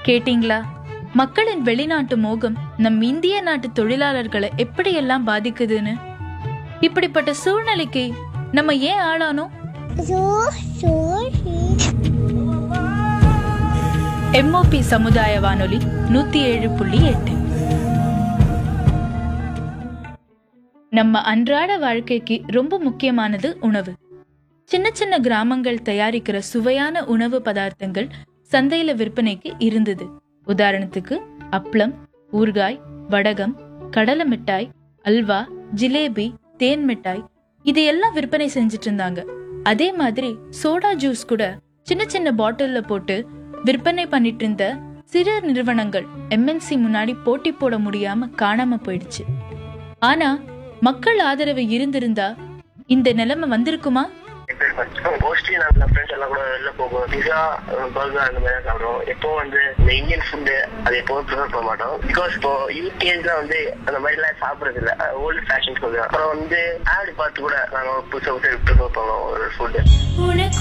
கேட்டீங்களா மக்களின் வெளிநாட்டு மோகம் நம் இந்திய நாட்டு தொழிலாளர்களை எப்படியெல்லாம் பாதிக்குதுன்னு இப்படிப்பட்ட சூழ்நிலைக்கு நம்ம ஏன் ஆளானோம் So sorry. எம்ஓபி சமுதாய வானொலி நூத்தி ஏழு புள்ளி எட்டு நம்ம அன்றாட வாழ்க்கைக்கு ரொம்ப முக்கியமானது உணவு சின்ன சின்ன கிராமங்கள் தயாரிக்கிற சுவையான உணவு பதார்த்தங்கள் சந்தையில விற்பனைக்கு இருந்தது உதாரணத்துக்கு அப்பளம் ஊறுகாய் வடகம் கடலை மிட்டாய் அல்வா ஜிலேபி தேன் மிட்டாய் இது எல்லாம் விற்பனை செஞ்சுட்டு இருந்தாங்க அதே மாதிரி சோடா ஜூஸ் கூட சின்ன சின்ன பாட்டில்ல போட்டு விற்பனை பண்ணிட்டு இருந்த சிறு நிறுவனங்கள் எம்என்சி முன்னாடி போட்டி போட முடியாம காணாம போயிடுச்சு ஆனா மக்கள் ஆதரவு இருந்திருந்தா இந்த நிலைமை வந்திருக்குமா மோஸ்ட்லி நாங்க ஃப்ரெண்ட்ஸ் எல்லாம் கூட வெளில போவோம் பிஸா பர்கர் அந்த மாதிரி சாப்பிடுவோம் எப்போ வந்து இந்த இந்தியன் ஃபுட்டு அது எப்பவும் ப்ரிஃபர் பண்ண மாட்டோம் பிகாஸ் இப்போ யூடிஎன்ஸ் வந்து அந்த மாதிரி எல்லாம் சாப்பிடுறது இல்ல ஓல்டு ஃபேஷன் ஃபுட் அப்புறம் வந்து ஆட் பார்த்து கூட நாங்க புதுசாக ப்ரிஃபர் பண்ணுவோம் ஒரு ஃபுட்டு